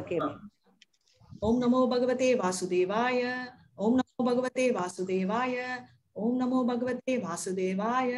Okay ओम नमो भगवते वासुदेवाय ओम नमो भगवते वासुदेवाय ओम नमो भगवते वासुदेवाय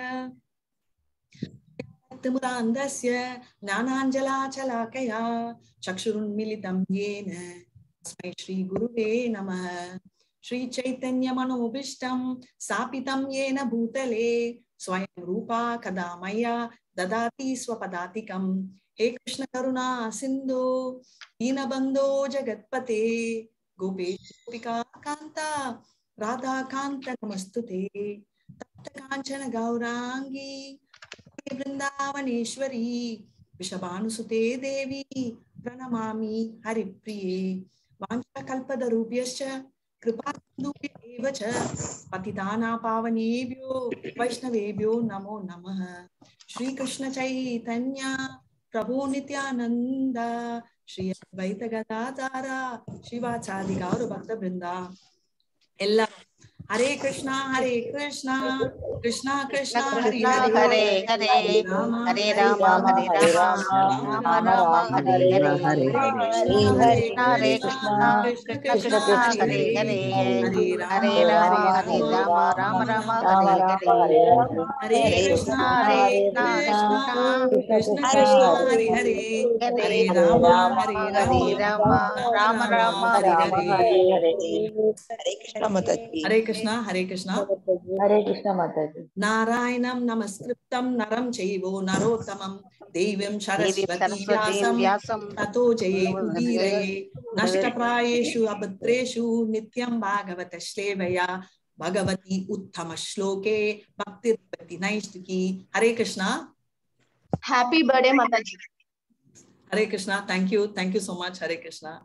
मुदान्दस्य ज्ञानाञ्जलाचलाकया चक्षुरुन्मिलितं येन तस्मै श्रीगुरुवे नमः श्रीचैतन्यमनोभीष्टं स्थापितं येन भूतले स्वयं रूपा कदा मया ददाति स्वपदातिकम् हे कृष्ण करुणा सिन्धो दीनबन्धो जगत्पते गोपेश गोपिका कान्ता राधाकान्त नमस्तु ते तप्त काञ्चन गौराङ्गी वृन्दावनेश्वरी वृषभानुसुते देवी प्रणमामि हरिप्रिये वाञ्छाकल्पतरुभ्यश्च कृपासिन्धुभ्य एव च पतितानां पावनेभ्यो वैष्णवेभ्यो नमो नमः श्रीकृष्ण चैतन्य प्रभु नित्यानन्द श्री अद्वैत गदाधार शिवाचार्य गौर भक्त वृंदा எல்லாரும் ஹரே கிருஷ்ணா ஹரே கிருஷ்ணா கிருஷ்ணா கிருஷ்ணா ஹரி கிருஷ்ணா ஹரே ஹரே ஹரே ராம ஹரே ராம ராம ராம ஹரே ஹரே ஹரே கிருஷ்ணா ஹரே கிருஷ்ணா கிருஷ்ண கிருஷ்ணா ஹரே ஹரே ஹரே ராம ஹரே ராம ராம ராம ஹரே ஹரே ஹரே கிருஷ்ணா கிருஷ்ணா ஹரே கிருஷ்ணா கிருஷ்ணா கிருஷ்ண கிருஷ்ணா ஹரி ஹரே ஹரே ராம ஹரே ஹரே ராம ராம ராம ஹரே ஹரே हरे कृष्ण माता जी ஹரே கிருஷ்ணா ஹரே கிருஷ்ணா हरे कृष्ण माता जी नारायणं नमस्कृतं नरं चैव नरोत्तमं देवीं தேவி सरस्वती சரஸ்வதி व्यासं வியாசம் ततो जये उदीरये नष्टप्रायेषु अभद्रेषु नित्यं भागवत श्लेवया भगवती उत्तमश्लोके भक्तिर्भवति नैष्टिकी Hare Krishna happy birthday Mataji Hare Krishna thank you thank you so much Hare Krishna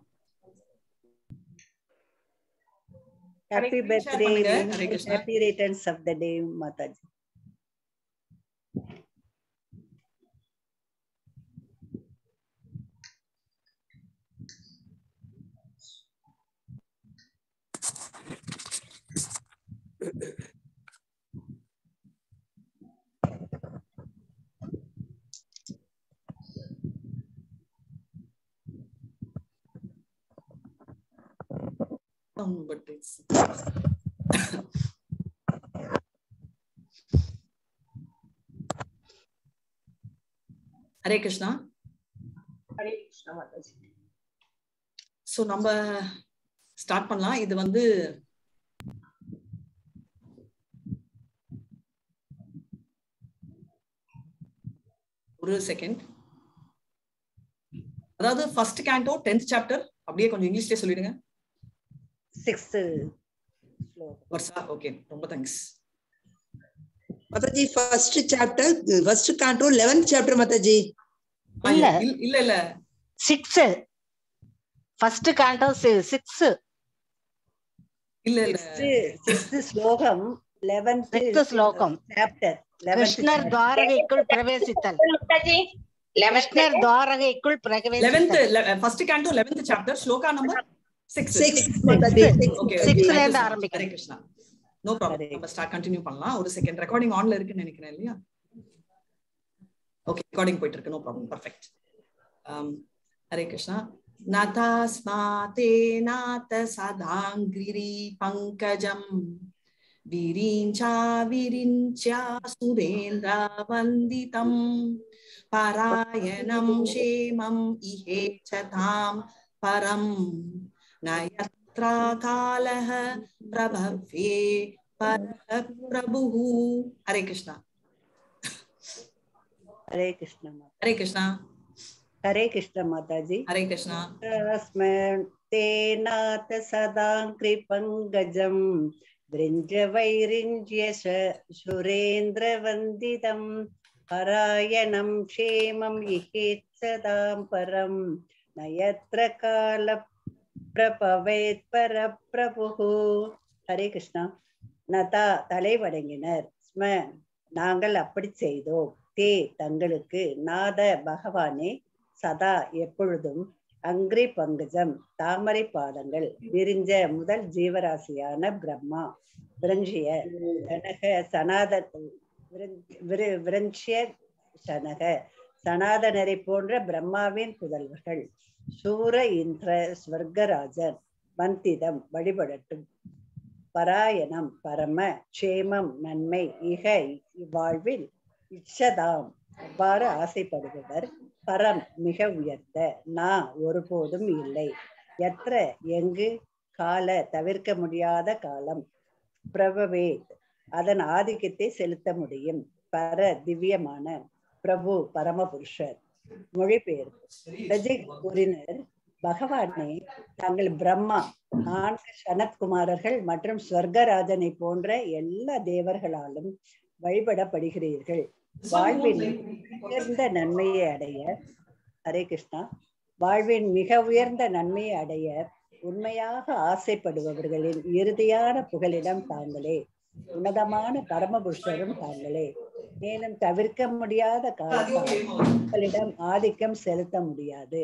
happy Hare Krishna, birthday பண்ணுங்க. Hare Krishna. Happy returns of the day Mataji Um, but it's Hare Krishna Hare Krishna Mata ji so நம்ம ஸ்டார்ட் பண்ணலாம் இது வந்து ஒரு செகண்ட் அதாவது ஃபர்ஸ்ட் கேண்டோ டென்த் சாப்டர் அப்படியே கொஞ்சம் இங்கிலீஷ்லயே சொல்லிடுங்க சிக்ஸ்த் வர்ஷா ஓகே ரொம்ப thanks Mata ji first chapter first कांटो 11th चैप्टर माता जी இல்ல. இல்ல இல்ல சிக்ஸ் ஃபர்ஸ்ட் காண்டோ சிக்ஸ் இல்ல இல்ல சிக்ஸ்த் ஸ்லோகம் லெவன்த் Sixth ஸ்லோகம். சாப்டர் கிருஷ்ணர் துவாரகைக்குள் பிரவேசித்தல் கிருஷ்ணர் துவாரகைக்குள் லெவன்த் பிரவேசித்தல் first canto eleventh chapter shloka number six 6 Mata ji okay Sixth ல இருந்து ஆரம்பிக்கிறேன். Hare Krishna no problem Hare. நம்ம ஸ்டார்ட் கண்டினியூ பண்ணலாம் ஒரு செகண்ட் ரெக்கார்டிங் ஆன்ல இருக்குன்னு நினைக்கிறேன் இல்லையா ஓகே ரெக்கார்டிங் போயிட்டு இருக்கு no problem perfect Hare Krishna நதாஸ்மாதே நாத சதாங்கிரி பங்கஜம் விரிஞ்சா விரிஞ்சா சுரேந்திர வந்திதம் பராயணம் க்ஷேமம் இஹேச்சதாம் பரம் நயத்ரா காலः प्रभव्ये परः प्रभुः हरे कृष्णा ஹரே கிருஷ்ண மாதா हरे कृष्णा ஹரே கிருஷ்ண மாதாஜி हरे कृष्णा स्मर्तेनाथ सदाङ्कृपङ्गजम् वृञ्जवैरिञ्ज्य सुरेन्द्रवन्दितम् परायणं क्षेमम् इहेत्सदां परं न यत्र कालप्रपवेत् परप्रभुः ஹரே கிருஷ்ணா நதா தலை வணங்கினர் ஸ்ம நாங்கள் அப்படி செய்தோம் தே தங்களுக்கு நாத பகவானே சதா எப்பொழுதும் அங்கிரி பங்கஜம் தாமரை பாதங்கள் விரிஞ்ச முதல் ஜீவராசியான பிரம்மா விரஞ்சிய சனக சனாத விரஞ்- விரு- விரஞ்சிய சனக சனாதனரை போன்ற பிரம்மாவின் புதல்வர்கள் சூர இந்திர ஸ்வர்கராஜன் வந்திதம் வழிபடட்டும் பராயணம் பரம க்ஷேமம் நன்மை இக இவ்வாழ்வில் இச்சதாம் அவ்வாறு ஆசைப்படுபவர் பரம் மிக உயர்ந்த நான் ஒருபோதும் இல்லை எത്ര எங்கு கால தவிர்க்க முடியாத காலம் பிரபவேத் அதன் ஆதிக்கத்தை செலுத்த முடியும் பர திவ்யமான பிரபு பரமபுருஷர் மொழிபெயர்ப்பு ரஜிக் கூறினர் பகவானே தாங்கள் பிரம்மா நான்கு சனத்குமாரர்கள் மற்றும் ஸ்வர்கராஜனை போன்ற எல்லா தேவர்களாலும் வழிபடப்படுகிறீர்கள் வாழ்வின் உயர்ந்த நன்மையை அடைய ஹரே கிருஷ்ணா வாழ்வின் மிக உயர்ந்த நன்மையை அடைய உண்மையாக ஆசைப்படுபவர்களின் இறுதியான புகலிடம் தாங்களே உன்னதமான பரமபுருஷரும் தாங்களே மேலும் தவிர்க்க முடியாத காலத்தால் உங்களிடம் ஆதிக்கம் செலுத்த முடியாது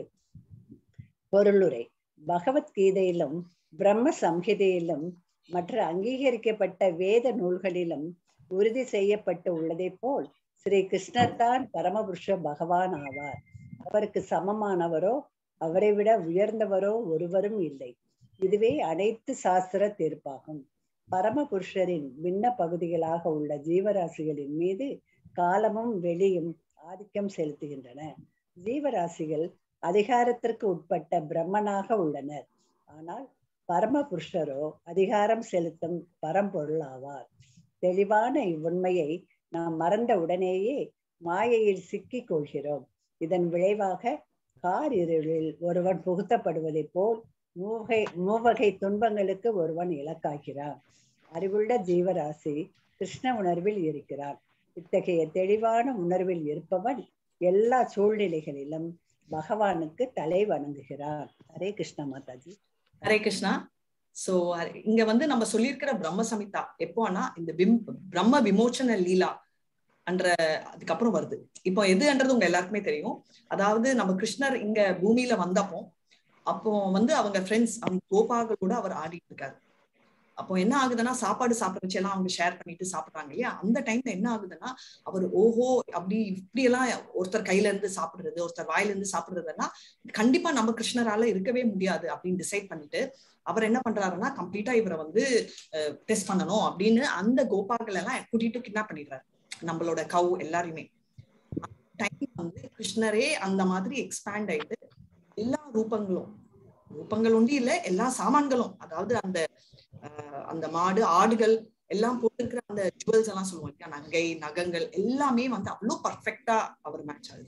பொருளுரை பகவத்கீதையிலும் பிரம்ம சம்ஹிதையிலும் மற்ற அங்கீகரிக்கப்பட்ட வேத நூல்களிலும் உறுதி செய்யப்பட்டு உள்ளதை போல் ஸ்ரீ கிருஷ்ணர் தான் பரமபுருஷ பகவான் ஆவார் அவருக்கு சமமானவரோ அவரை விட உயர்ந்தவரோ ஒருவரும் இல்லை இதுவே அனைத்து சாஸ்திர தீர்ப்பாகும் பரமபுருஷரின் பின்ன பகுதிகளாக உள்ள ஜீவராசிகளின் மீது காலமும் வெளியும் ஆதிக்கம் செலுத்துகின்றன ஜீவராசிகள் அதிகாரத்திற்கு உட்பட்ட பிரம்மனாக உள்ளனர் ஆனால் பரமபுருஷரோ அதிகாரம் செலுத்தும் பரம்பொருள் ஆவார் தெளிவான இவ்வுண்மையை நாம் மறந்த உடனேயே மாயையில் சிக்கிக் கொள்கிறோம் இதன் விளைவாக கார் இருளில் ஒருவன் புகுத்தப்படுவதைப் போல் மூவகை மூவகை துன்பங்களுக்கு ஒருவன் இலக்காகிறான் அறிவுள்ள ஜீவராசி கிருஷ்ண உணர்வில் இருக்கிறான் இத்தகைய தெளிவான உணர்வில் இருப்பவன் எல்லா சூழ்நிலைகளிலும் பகவானுக்கு தலை வணங்குகிறான் ஹரே கிருஷ்ண மாதாஜி ஹரே கிருஷ்ணா சோ இங்க வந்து நம்ம சொல்லியிருக்கிற பிரம்ம சமிதா எப்போனா இந்த விம் பிரம்ம விமோச்சன லீலா என்ற அதுக்கப்புறம் வருது இப்போ எதுன்றது உங்க எல்லாருக்குமே தெரியும் அதாவது நம்ம கிருஷ்ணர் இங்க பூமியில வந்தப்போ அப்போ வந்து அவங்க ஃப்ரெண்ட்ஸ் அவங்க கோபாகளோட அவர் ஆடிட்டு இருக்காரு அப்போ என்ன ஆகுதுன்னா சாப்பாடு சாப்பிட வச்சு எல்லாம் அவங்க ஷேர் பண்ணிட்டு சாப்பிடுறாங்க இல்லையா அந்த டைம்ல என்ன ஆகுதுன்னா அவர் ஓஹோ அப்படி இப்படி எல்லாம் ஒருத்தர் கையில இருந்து சாப்பிடுறது ஒருத்தர் வாயில இருந்து சாப்பிடுறதுன்னா கண்டிப்பா நம்ம கிருஷ்ணரால இருக்கவே முடியாது அப்படின்னு டிசைட் பண்ணிட்டு அவர் என்ன பண்றாருன்னா கம்ப்ளீட்டா இவரை வந்து டெஸ்ட் பண்ணணும் அப்படின்னு அந்த கோபாக்கள் எல்லாம் கூட்டிட்டு கிட்னாப் பண்ணிடுறாரு நம்மளோட கவு எல்லாரையுமே டைம் வந்து கிருஷ்ணரே அந்த மாதிரி எக்ஸ்பேண்ட் ஆயிட்டு எல்லா ரூபங்களும் ரூபங்கள் ஒண்டி இல்ல எல்லா சாமான்களும் அதாவது அந்த அந்த மாடு ஆடுகள் எல்லாம் போட்டிருக்கிற அந்த ஜுவல்ஸ் எல்லாம் சொல்லுவோம் இல்லையா நகை நகங்கள் எல்லாமே வந்து அவ்வளவு பர்ஃபெக்டா அவர் மேட்ச் ஆகுது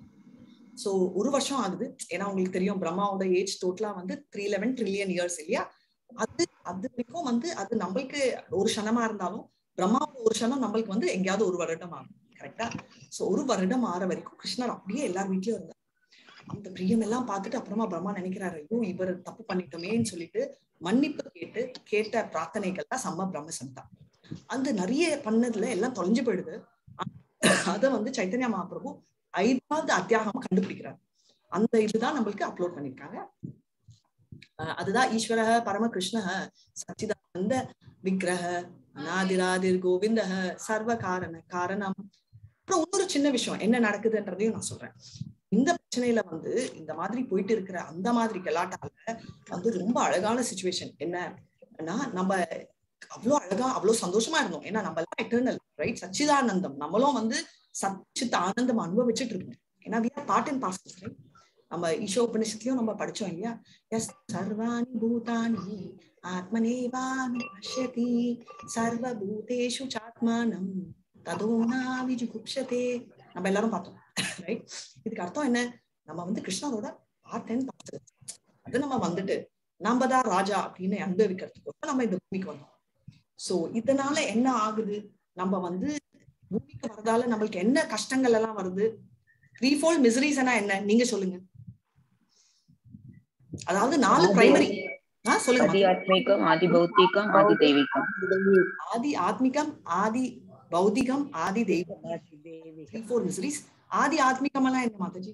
சோ ஒரு வருஷம் ஆகுது ஏன்னா உங்களுக்கு தெரியும் பிரம்மாவோட ஏஜ் டோட்டலா வந்து த்ரீ லெவன் ட்ரில்லியன் இயர்ஸ் இல்லையா அது அது வரைக்கும் வந்து அது நம்மளுக்கு ஒரு க்ஷணமா இருந்தாலும் பிரம்மாவோட ஒரு க்ஷணம் நம்மளுக்கு வந்து எங்கேயாவது ஒரு வருடம் ஆகும் கரெக்டா சோ ஒரு வருடம் ஆற வரைக்கும் கிருஷ்ணர் அப்படியே எல்லார் வீட்லயும் இருந்தார் அந்த பிரியம் எல்லாம் பார்த்துட்டு அப்புறமா பிரம்மா நினைக்கிறாரு ஐயோ இவர் தப்பு பண்ணிட்டோமேன்னு சொல்லிட்டு மன்னிப்பு கேட்டு கேட்ட பிரார்த்தனைகள்லாம் செம்ம பிரம்மசந்தா அந்த நிறைய பண்ணதுல எல்லாம் தொலைஞ்சு போயிடுது அத வந்து சைத்தன்யா மகாபிரபு ஐந்தாவது அத்தியாகமா கண்டுபிடிக்கிறார் அந்த இதுதான் நம்மளுக்கு அப்லோட் பண்ணிருக்காங்க அதுதான் ஈஸ்வர பரம கிருஷ்ண சச்சிதானந்த விக்கிரக அநாதிராதிர் கோவிந்த சர்வ காரண காரணம் அப்புறம் இன்னொரு சின்ன விஷயம் என்ன நடக்குதுன்றதையும் நான் சொல்றேன் இந்த பிரச்சனையில வந்து இந்த மாதிரி போயிட்டு இருக்கிற அந்த மாதிரி கலாட்டால வந்து ரொம்ப அழகான சுச்சுவேஷன் என்னன்னா நம்ம அவ்வளவு அழகா அவ்வளவு சந்தோஷமா இருந்தோம் ஏன்னா நம்ம எல்லாம் எட்டர்னல் ரைட் சச்சிதானந்தம் நம்மளும் வந்து சச்சித் ஆனந்தம் அனுபவிச்சுட்டு இருக்கோம் ஏன்னா we are part and parcel right நம்ம ஈஷோ உபனிஷத்துலயும் நம்ம படிச்சோம் இல்லையா எஸ் சர்வாணி பூதானி ஆத்மனேவானு பஷ்யதி சர்வபூதேஷு சாத்மானம் ததோனா விஜுகுப்ஷதே நம்ம எல்லாரும் பார்த்தோம் ரைட் இதுக்கு அர்த்தம் என்ன நம்ம வந்து கிருஷ்ணரோட பார்ட் அண்ட் பார்சல் அது நம்ம வந்துட்டு நாம தான் ராஜா அப்படின்னு அனுபவிக்கிறதுக்கு நம்ம இந்த பூமிக்கு வந்தோம் சோ இதனால என்ன ஆகுது நம்ம வந்து பூமிக்கு வரதால நம்மளுக்கு என்ன கஷ்டங்கள் எல்லாம் வருது த்ரீ ஃபோல் மிசரிஸ் என்ன நீங்க சொல்லுங்க அதாவது நாலு பிரைமரி சொல்லுங்க ஆதி ஆத்மிகம் ஆதி பௌத்திகம் ஆதி தெய்வீகம் ஆதி ஆத்மிகம் ஆதி பௌதிகம் ஆதி தெய்வம் த்ரீ ஃபோர் மிசரிஸ் ஆதி ஆத்மிகம் எல்லாம் என்ன மாதாஜி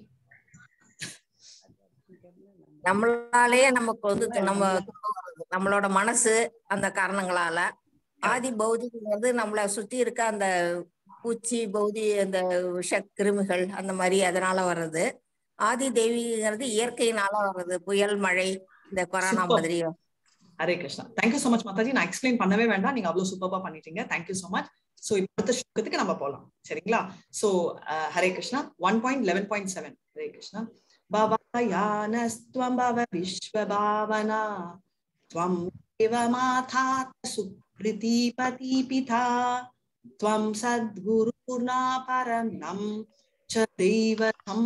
நம்மளாலேயே நமக்கு வந்து நம்ம நம்மளோட மனசு அந்த காரணங்களால ஆதி பௌதிகம் வந்து நம்மளை சுத்தி இருக்க அந்த பூச்சி பௌதி அந்த விஷ கிருமிகள் அந்த மாதிரி அதனால வர்றது ஆதி தேவிங்கிறது இயற்கையினால வர்றது புயல் மழை இந்த கொரோனா Super. மாதிரி Hare Krishna thank you so much Mataji நான் எக்ஸ்பிளைன் பண்ணவே வேண்டாம் நீங்க அவ்வளவு சூப்பரா பண்ணிட்டீங்க தேங்க்யூ so மச் சோ இப்ப அடுத்த ஸ்லோகத்துக்கு நம்ம போலாம் சரிங்களா so Hare Krishna one point eleven point seven Hare Krishna பவயானஸ்துவம் பவ விஸ்வபாவனா त्वं एव माता सुकृतिपति पिता त्वं सद्गुरुर्ना परमं च दैवतं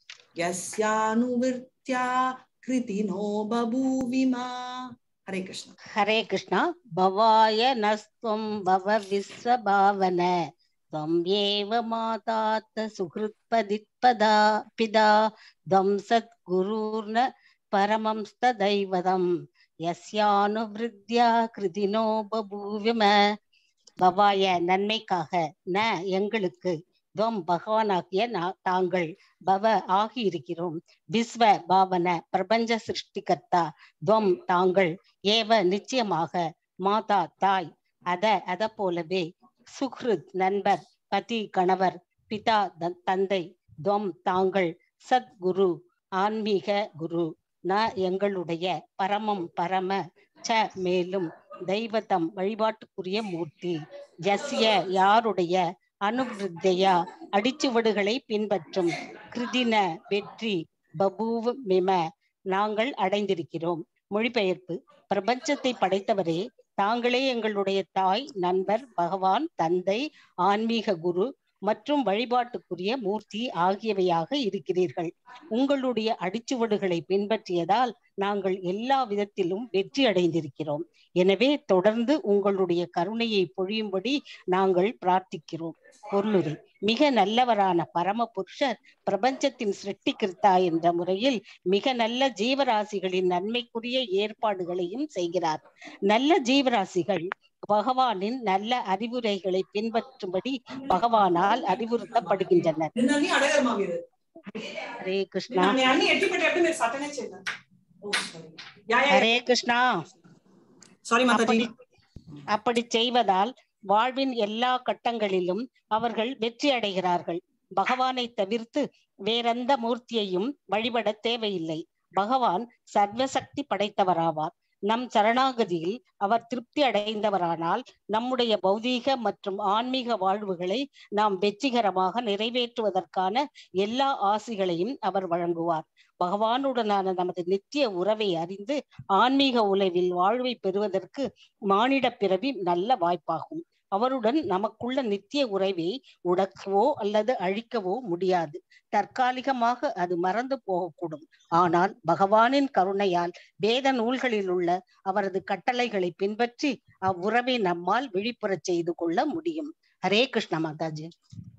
यस्यानुवृत्त्या कृतिनो बभूविमा हरे कृष्ण हरे कृष्ण भवाय नस्त्वं भव विश्वभावन त्वं एव मातात सुहृत्पदित्पदा पिदा त्वं सद्गुरुर्न परमं स्तदैवतं यस्यानुवृद्ध्या कृतिनो बभूविम பவாய நன்மைக்காக ந எங்களுக்கு துவம் பகவானாகிய நா- தாங்கள் பவ ஆகியிருக்கிறோம் விஸ்வ பாவன பிரபஞ்ச சிருஷ்டிகர்த்தா துவம் தாங்கள் ஏவ நிச்சயமாக மாதா தாய் அத அத போலவே சுஹ்ருத் நண்பர் பதி கணவர் பிதா த- தந்தை துவம் தாங்கள் சத்குரு ஆன்மீக குரு ந எங்களுடைய பரமம் பரம ச மேலும் தெய்வத்தம் வழிபாட்டுக்குரிய மூர்த்தி ஜஸ்ய யாருடைய அனுவிருத்தையா அடிச்சுவடுகளை பின்பற்றும் கிருதின வெற்றி பபூவ மிம நாங்கள் அடைந்திருக்கிறோம் மொழிபெயர்ப்பு பிரபஞ்சத்தை படைத்தவரே தாங்களே எங்களுடைய தாய் நண்பர் பகவான் தந்தை ஆன்மீக குரு மற்றும் வழிபாட்டுக்குரிய மூர்த்தி ஆகியவையாக இருக்கிறீர்கள் உங்களுடைய அடிச்சுவடுகளை பின்பற்றியதால் நாங்கள் எல்லா விதத்திலும் வெற்றி அடைந்திருக்கிறோம் எனவே தொடர்ந்து உங்களுடைய கருணையை பொழியும்படி நாங்கள் பிரார்த்திக்கிறோம் பொருளுரை மிக நல்லவரான பரம புருஷர் பிரபஞ்சத்தின் சிருஷ்டிகிருத்தா என்ற முறையில் மிக நல்ல ஜீவராசிகளின் நன்மைக்குரிய ஏற்பாடுகளையும் செய்கிறார் நல்ல ஜீவராசிகள் பகவானின் நல்ல அறிவுரைகளை பின்பற்றும்படி பகவானால் அறிவுறுத்தப்படுகின்றனர் నిన్నని అడగరు మా మీరు ஹரே கிருஷ்ணா నిన్న అన్ని ఎట్టి పెట్టి మీరు సటనే చేయాలి oh sorry yeah yeah Hare Krishna sorry Mataji அப்படி அப்படி செய்வதால் வாழ்வின் எல்லா கட்டங்களிலும் அவர்கள் வெற்றி அடைகிறார்கள் பகவானை தவிர்த்து வேறெந்த மூர்த்தியையும் வழிபட தேவையில்லை பகவான் சர்வசக்தி படைத்தவராவார் நம் சரணாகதியில் அவர் திருப்தி அடைந்தவரானால் நம்முடைய பௌதீக மற்றும் ஆன்மீக வாழ்வுகளை நாம் வெற்றிகரமாக நிறைவேற்றுவதற்கான எல்லா ஆசிகளையும் அவர் வழங்குவார் பகவானுடனான நமது நித்திய உறவை அறிந்து ஆன்மீக உலகில் வாழ்வை பெறுவதற்கு மானிட பிறவி நல்ல வாய்ப்பாகும் அவருடன் நமக்குள்ள நித்திய உறவை உடக்கவோ அல்லது அழிக்கவோ முடியாது தற்காலிகமாக அது மறந்து போகக்கூடும் ஆனால் பகவானின் கருணையால் வேத நூல்களில் உள்ள அவரது கட்டளைகளை பின்பற்றி அவ்வுறவை நம்மால் விழிப்புறச் செய்து கொள்ள முடியும் ஹரே கிருஷ்ண மாதாஜி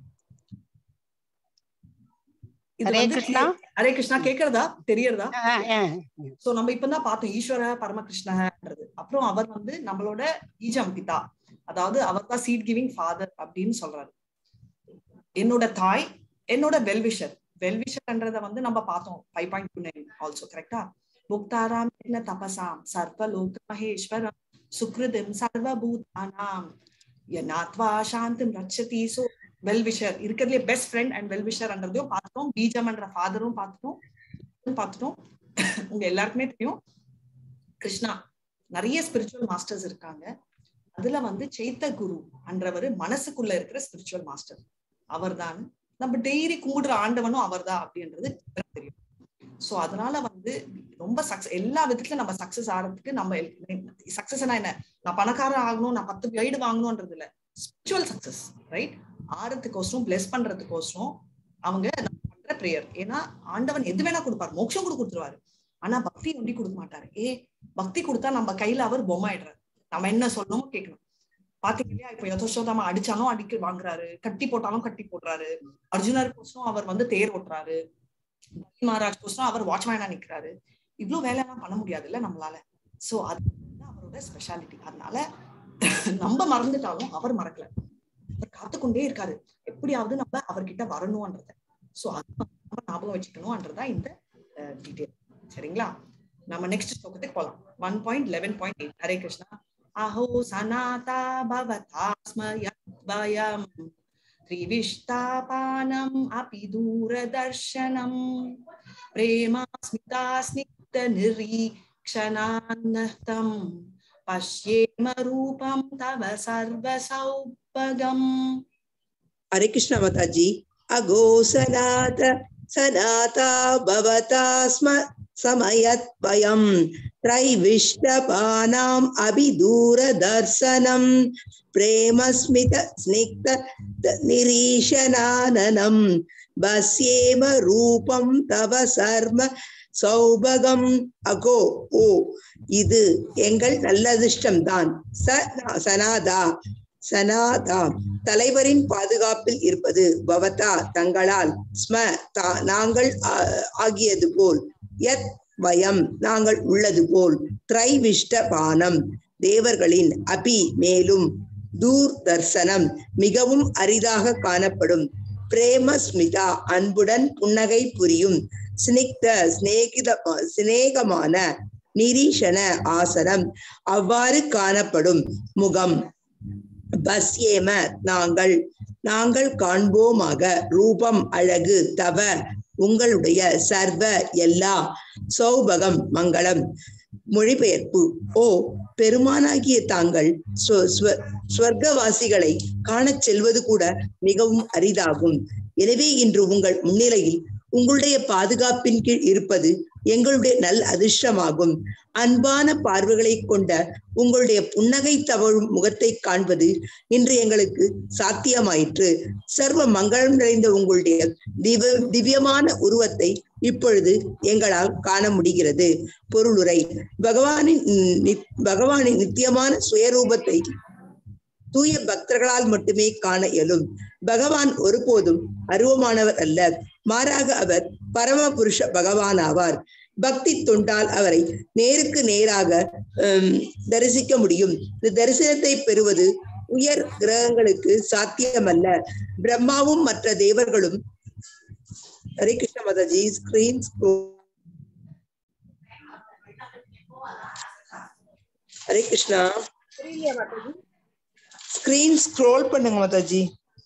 இது ஹரே வந்து கிருஷ்ணா ஹரே கிருஷ்ணா கேக்குறதா தெரியறதா ஆஹ் ஆஹ் சோ நம்ம இப்பதான் பார்த்தோம் ஈஸ்வர பரமகிருஷ்ணன்றது அப்புறம் அவர் வந்து நம்மளோட ஈஜம் பிதா அதாவது அவர் தான் சீட் கிவிங் ஃபாதர் அப்படின்னு சொல்றாரு என்னோட தாய் என்னோட வெல்விஷர் வெல்விஷர்ன்றத வந்து நம்ம பார்த்தோம் five point two nine also கரெக்டா முக்தாராம் என்ன தபசாம் சர்வலோக மகேஸ்வரம் சுக்ருதிம் சர்வபூதானாம் என்னாத்வா சாந்திம் ரட்சதி சோ வெல்விஷர் இருக்கிறதுலே பெஸ்ட் ஃப்ரெண்ட் அண்ட் வெல்விஷர்ன்றதையும் பார்த்தோம் பீஜம்ன்ற ஃபாதரும் பார்த்துட்டோம் பார்த்துட்டோம் உங்க எல்லாருக்குமே தெரியும் கிருஷ்ணா நிறைய ஸ்பிரிச்சுவல் மாஸ்டர்ஸ் இருக்காங்க அதுல வந்து சைத்த குரு என்றவர் மனசுக்குள்ள இருக்கிற ஸ்பிரிச்சுவல் மாஸ்டர் அவர்தான் நம்ம டெய்லி கும்பிடுற ஆண்டவனும் அவர்தான் அப்படின்றது தெரியும் சோ அதனால வந்து ரொம்ப சக்சஸ் எல்லா விதத்துலயும் நம்ம சக்சஸ் ஆகிறதுக்கு நம்ம சக்சஸ்னா என்ன நான் பணக்காரன் ஆகணும் நான் பத்து கைடு வாங்கணும்ன்றது இல்ல ஸ்பிரிச்சுவல் சக்சஸ் ரைட் ஆறதுக்கோசரம் பிளஸ் பண்றதுக்கோசரம் அவங்க நம்ம பண்ற ப்ரேயர் ஏன்னா ஆண்டவன் எது வேணா கொடுப்பாரு மோட்சம் கூட கொடுத்துருவாரு ஆனா பக்தி ஒண்டி கொடுக்க மாட்டாரு ஏ பக்தி கொடுத்தா நம்ம கையில அவர் பொம்மாயிடுறாரு நம்ம என்ன சொல்லணுமோ கேட்கணும் பாத்தீங்க இல்லையா இப்ப யதோஷோதாம அடிச்சாலும் அடிக்க வாங்குறாரு கட்டி போட்டாலும் கட்டி போடுறாரு அர்ஜுனருக்கோசரம் அவர் வந்து தேர் ஓட்டுறாரு மகாராஜ் கோசரம் அவர் வாட்ச்மேனா நிக்கிறாரு இவ்வளவு வேலை எல்லாம் பண்ண முடியாதுல்ல நம்மளால சோ அது வந்து அவரோட ஸ்பெஷாலிட்டி அதனால நம்ம மறந்துட்டாலும் அவர் மறக்கல அவர் காத்துக்கொண்டே இருக்காரு எப்படியாவது நம்ம அவர்கிட்ட வரணும்ன்றத சோ அது நம்ம ஞாபகம் வச்சுக்கணும்ன்றதா இந்த டீடைல் சரிங்களா நம்ம நெக்ஸ்ட் ஸ்லோகத்துக்கு போலாம் one point eleven point eight Hare Krishna அஹோ சனாதா பவதாஸ்மயம் त्रिविष्टापानम् अपि दूरदर्शनम् பிரேமா ஸ்மிதா ஸ்னிக்த நிரீக்ஷணான்னதம் பஷ்யேம ரூபம் தவ சர்வ சௌபகம் हरे कृष्ण माता जी अगो सनात सनाता भवता स्म समयद्वयम् त्रैविष्टपानाम् अभिदूरदर्शनम् प्रेमस्मित स्निग्ध निरीशनाननम् बस्येम रूपं तव சர்ம சௌபகம் அகோ ஓ இது எங்கள் நல்லதிர்ஷ்டம்தான் ச சனாதா சனாதா தலைவரின் பாதுகாப்பில் இருப்பது பவதா தங்களால் ஸ்ம தா நாங்கள் ஆ- ஆகியது போல் யத் வயம் நாங்கள் உள்ளது போல் திரைவிஷ்ட பானம் தேவர்களின் அபி மேலும் தூர் தர்சனம் மிகவும் அரிதாக காணப்படும் பிரேம ஸ்மிதா அன்புடன் புன்னகை புரியும் சினிக்த சிநேகித சிநேகமான நிரீஷன ஆசனம் அவ்வாறு காணப்படும் முகம் பஸ்யேம நாங்கள் நாங்கள் காண்போமாக ரூபம் அழகு தவ உங்களுடைய சர்வ எல்லா சௌபகம் மங்களம் மொழிபெயர்ப்பு ஓ பெருமானாகிய தாங்கள் ஸ்வ- ஸ்வ- ஸ்வர்க்கவாசிகளை காணச் செல்வது கூட மிகவும் அரிதாகும் எனவே இன்று உங்கள் முன்னிலையில் உங்களுடைய பாதுகாப்பின் கீழ் இருப்பது எங்களுடைய நல் அதிர்ஷ்டமாகும் அன்பான பார்வைகளை கொண்ட உங்களுடைய புன்னகை தவழும் முகத்தை காண்பது இன்று எங்களுக்கு சாத்தியமாயிற்று சர்வ மங்களம் நிறைந்த உங்களுடைய திவ திவ்யமான உருவத்தை இப்பொழுது எங்களால் காண முடிகிறது பொருளுரை பகவானின் நி- பகவானின் நித்தியமான சுயரூபத்தை தூய பக்தர்களால் மட்டுமே காண இயலும் பகவான் ஒருபோதும் அருவமானவர் அல்ல மாறாக அவர் பரம புருஷ பகவான் ஆவார் பக்தி தொண்டால் அவரை நேருக்கு நேராக ஹம், தரிசிக்க முடியும் இந்த தரிசனத்தை பெறுவது உயர் கிரகங்களுக்கு சாத்தியமல்ல பிரம்மாவும் மற்ற தேவர்களும் ஹரே கிருஷ்ண மாதாஜி ஸ்கிரீன் ஹரே கிருஷ்ணா புரியலையா மாதாஜி ஸ்கிரீன் ஸ்க்ரோல் பண்ணுங்க மாதாஜி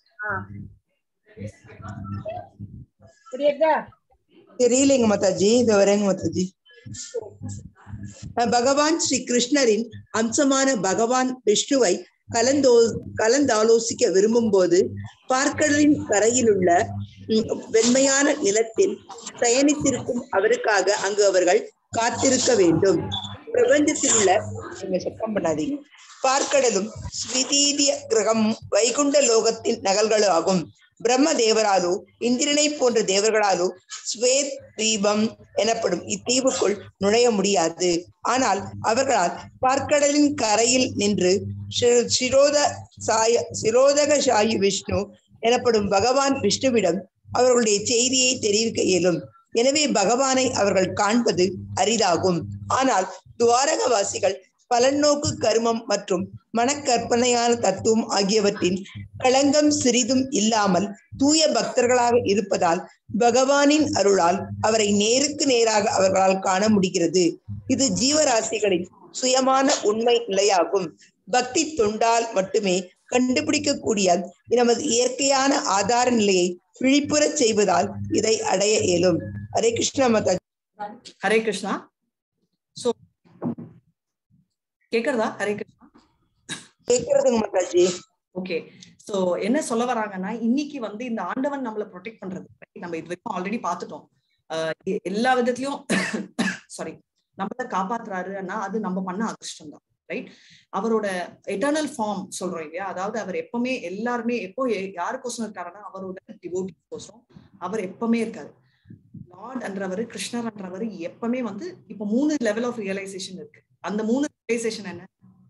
புரியுதா தெரியலைங்க மாதாஜி இது வரேங்க மாதாஜி அஹ் பகவான் ஸ்ரீ கிருஷ்ணரின் அம்சமான பகவான் விஷ்ணுவை கலந்தோ கலந்தாலோசிக்க விரும்பும் போது பார்க்கடலின் கரையில் உள்ள ம், வெண்மையான நிலத்தில் சயனித்திருக்கும் அவருக்காக அங்கு அவர்கள் காத்திருக்க வேண்டும் பிரபஞ்சத்தில் உள்ள நீங்க சத்தம் பண்ணாதீங்க பார்க்கடலும் ஸ்விதீதிய கிரகம் வைகுண்ட லோகத்தின் நகல்களும் ஆகும் பிரம்ம தேவராலோ இந்திரனை போன்ற தேவர்களாலோ ஸ்வேத் தீபம் எனப்படும் இத்தீவுக்குள் நுழைய முடியாது ஆனால் அவர்களால் பார்க்கடலின் கரையில் நின்று ஷி- சிரோத சாய சிரோதக சாயி விஷ்ணு எனப்படும் பகவான் விஷ்ணுவிடம் அவர்களுடைய செய்தியை தெரிவிக்க இயலும் எனவே பகவானை அவர்கள் காண்பது அரிதாகும் ஆனால் துவாரகவாசிகள் பலநோக்கு கர்மம் மற்றும் மனக்கற்பனையான தத்துவம் ஆகியவற்றின் களங்கம் சிறிதும் இல்லாமல் தூய பக்தர்களாக இருப்பதால் பகவானின் அருளால் அவரை நேருக்கு நேராக அவர்களால் காண முடிகிறது இது ஜீவராசிகளின் சுயமான உண்மை நிலையாகும் பக்தி தொண்டால் மட்டுமே கண்டுபிடிக்கக்கூடிய நமது இயற்கையான ஆதார நிலையை விழிப்புறச் செய்வதால் இதை அடைய இயலும் ஹரே கிருஷ்ண மாதா ஹரே கிருஷ்ணா சோ கேக்குறதா ஹரே கிருஷ்ணா கேட்கறதுங்க மாதாஜி ஓகே சோ என்ன சொல்ல வராங்கன்னா இன்னைக்கு வந்து இந்த ஆண்டவன் நம்மள ப்ரொடெக்ட் பண்றது right? நம்ம இது வரைக்கும் ஆல்ரெடி பார்த்துட்டோம் ஆஹ் எ- எல்லா விதத்திலயும் சாரி நம்மள காப்பாத்துறாருன்னா அது நம்ம பண்ண அதிர்ஷ்டம் தான் ரைட் அவரோட எட்டர்னல் ஃபார்ம் சொல்றோம் இல்லையா அதாவது அவர் எப்பவுமே எல்லாருமே எப்போ எ- யாருக்கோசரம் இருக்காருன்னா அவரோட டிவோட்டி கோசரம் அவர் எப்பவுமே இருக்காரு லார்ட் என்றவர் கிருஷ்ணர் என்றவர் எப்பவுமே வந்து இப்ப மூணு லெவல் ஆஃப் ரியலைசேஷன் இருக்கு அந்த மூணு ரியலைசேஷன் என்ன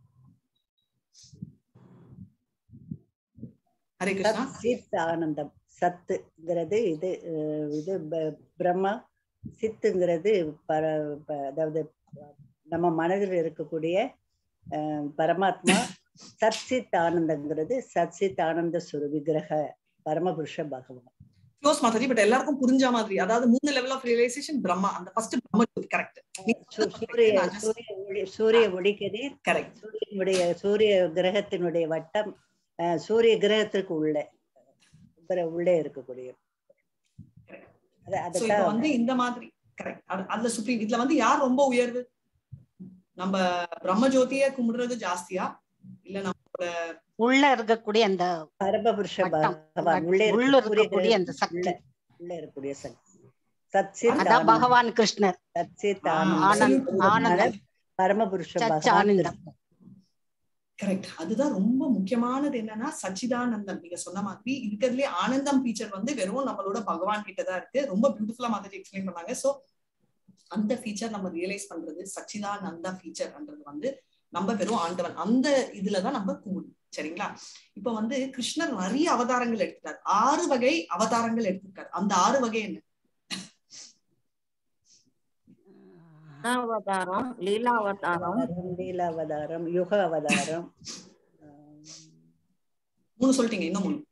ஹரே கிருஷ்ணா சத் சித் ஆனந்தம் சத்துங்கிறது இது அஹ், இது ப- பிரம்மா சித்துங்கிறது பர ப- அதாவது நம்ம மனதில் இருக்கக்கூடிய அஹ், பரமாத்மா சத்சித் ஆனந்தங்கிறது சத்சித் ஆனந்த சுரு விக்கிரக பரமபுருஷ பகவான் க்ளோஸ் மாதாஜி பட் எல்லாருக்கும் புரிஞ்ச மாதிரி அதாவது மூணு லெவல் ஆஃப் ரியலைசேஷன் பிரம்மா அந்த ஃபர்ஸ்ட் பிரம்ம கரெக்ட் சூ- சூரிய சூரிய ஒளி சூரிய ஒளிக்கதிர் கரெக்ட் சூரியனுடைய சூரிய கிரகத்தினுடைய வட்டம் அஹ், சூரிய கிரகத்திற்கு உள்ளே பிற- உள்ளே இருக்கக்கூடிய அது சோ இப்ப வந்து அதுதான் இந்த மாதிரி கரெக்ட் அதுல சுப்ரீம் இதுல வந்து யார் ரொம்ப உயர்வு நம்ம பிரம்ம ஜோதிய கும்பிடுறது ஜாஸ்தியா இல்ல நம்மளோட உள்ள இருக்கக்கூடிய அந்த பரமபுருஷ வட்டம், பகவான் உள்ளே உள்ள இருக்கக்கூடிய அந்த சக்தி உள்ள உள்ள இருக்கக்கூடிய சக்தி சச்சித் அதான் ஆனந்தம். பகவான் கிருஷ்ணர் சச்சித் ஆ, ஆனந்தம். ஆனந்த் அதனால ஆனந்தம் பரமபுருஷ சச் பகவான் ஆனந்தம் கரெக்ட் அதுதான் ரொம்ப முக்கியமானது என்னன்னா சச்சிதானந்தம் நீங்க சொன்ன மாதிரி இருக்கிறதுலே ஆனந்தம் ஃபீச்சர் வந்து வெறும் நம்மளோட பகவான் கிட்ட தான் இருக்கு ரொம்ப பியூட்டிஃபுல்லா மாதிரி எக்ஸ்பிளைன் பண்ணாங்க சோ அந்த ஃபீச்சர் நம்ம ரியலைஸ் பண்றது சச்சிதானந்த ஃபீச்சர்ன்றது வந்து நம்ம வெறும் ஆண்டவன் அந்த இதுலதான் நம்ம கும்பிடணும் சரிங்களா இப்ப வந்து கிருஷ்ணர் நிறைய அவதாரங்கள் எடுத்துட்டார் ஆறு வகை அவதாரங்கள் எடுத்திருக்காரு அந்த ஆறு வகை என்ன அவதாரம் லீலாவதாரம் லீலாவதாரம் யுக அவதாரம் ஆம், மூணு சொல்லிட்டீங்க இன்னும் மூணு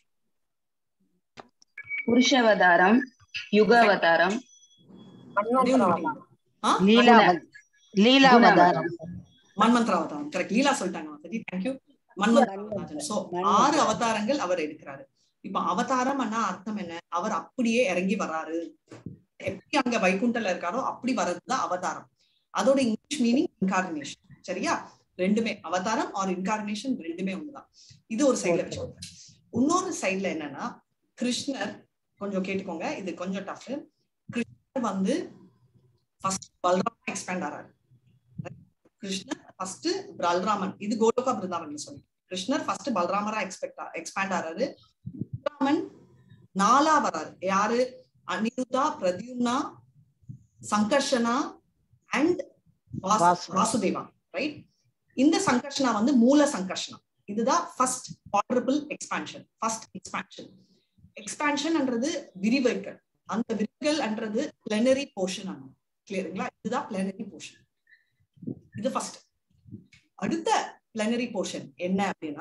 புருஷவதாரம் யுகாவதாரம் அப்படியே ஒண்ணு விட்டீங்க. ஆ? லீலாவத் லீலாவதாரம் மன்மந்திர அவதாரம் கரெக்ட் லீலா சொல்லிட்டாங்க சரி தேங்க்யூ மன்மந்திர அவதாரம் சோ ஆறு அவதாரங்கள் அவர் எடுக்கிறாரு இப்ப அவதாரம் அண்ணா அர்த்தம் என்ன அவர் அப்படியே இறங்கி வராரு எப்படி அங்க வைகுண்டல இருக்காரோ அப்படி வர்றதுதான் அவதாரம் அதோட இங்கிலீஷ் மீனிங் இன்கார்டினேஷன் சரியா ரெண்டுமே அவதாரம் ஆர் இன்கார்டினேஷன் ரெண்டுமே ஒண்ணுதான் இது ஒரு சைடுல வச்சுக்கோங்க இன்னொரு சைடுல என்னன்னா கிருஷ்ணர் கொஞ்சம் கேட்டுக்கோங்க இது கொஞ்சம் டஃப் கிருஷ்ணர் வந்து ஃபர்ஸ்ட் பல்ராமா எக்ஸ்பேண்ட் ஆறாரு கிருஷ்ணர் ஃபர்ஸ்ட் பல்ராமன் இது கோலோகா பிருந்தாவன் சொல்லி கிருஷ்ணர் ஃபர்ஸ்ட் பல்ராமரா எக்ஸ்பெக்ட் எக்ஸ்பேண்ட் ஆறாரு பல்ராமன் நாலா வராரு யாரு அனிருதா பிரத்யும்னா சங்கர்ஷனா அண்ட் வாசு. வாசுதேவா ரைட் இந்த சங்கர்ஷனா வந்து மூல சங்கர்ஷனா இதுதான் first quadruple expansion first expansion எக்ஸ்பான்ஷன்ன்றது விரிவுகள் அந்த விரிவுகள்ன்றது பிளனரி போர்ஷன் ஆகும் கிளியருங்களா இதுதான் பிளனரி போர்ஷன் இது ஃபர்ஸ்ட் அடுத்த பிளனரி போர்ஷன் என்ன அப்படின்னா